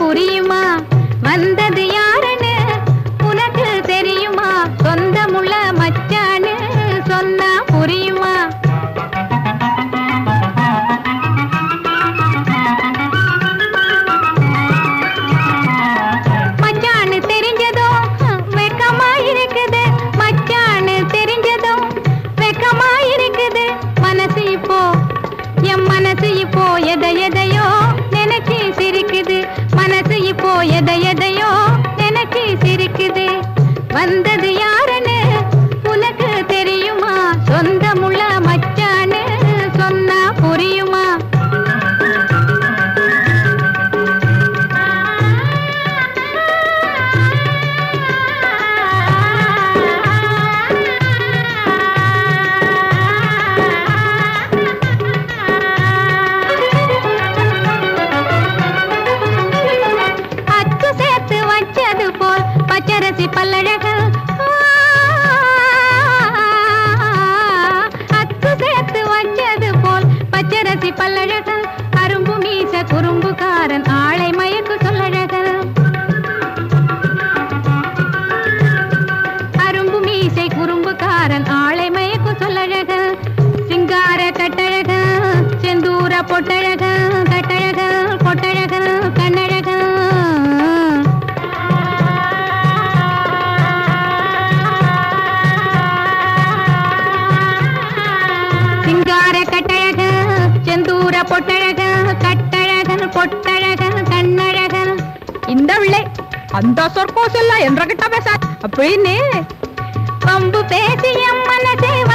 புரியுமா வந்தது யாருன்னு உனக்கு தெரியுமா சொந்தமுள்ள மச்சான்னு சொன்னா புரியுமா மச்சான்னு தெரிஞ்சதும் வெக்கமா இருக்குது மச்சான்னு தெரிஞ்சதும் வெக்கமா இருக்குது மனசு இப்போ என் மனசு இப்போ எதை எதையோ நினைச்சு சிரிக்குது மனசு இப்போ எதை எதையோ நினைச்சு சிரிக்குது வந்தது யாருன்னு உனக்கு தெரியுமா சொந்தமுள்ள மச்சான்னு சொன்னா புரியுமா அச்சு சேர்த்து வச்சது போல் பச்சரசி பல்லழகல் அச்சு சேர்த்து வச்சது போல் பச்சரசி பல்லழகல் அரும்பு மீச குறும்புக்காரன் ஆளை மயக்கு சொல்லழகல் அரும்பு மீசை குறும்புக்காரன் ஆளை மயக்கு சொல்லழகல் சிங்கார கட்டழகல் செந்தூர பொட்டழகல் கட்டழகல் பொட்டழகல் கண்ணழகல் சிங்கார கட்டழகல் செந்தூர பொட்டழகல் கட்டழகல் பொட்டழகல் கண்ணழகல் இந்த பிள்ளை அந்த சொற்போசெல்லாம் என்ற கிட்ட பேச அப்படின்னு பம்பு பேசி என் மனசை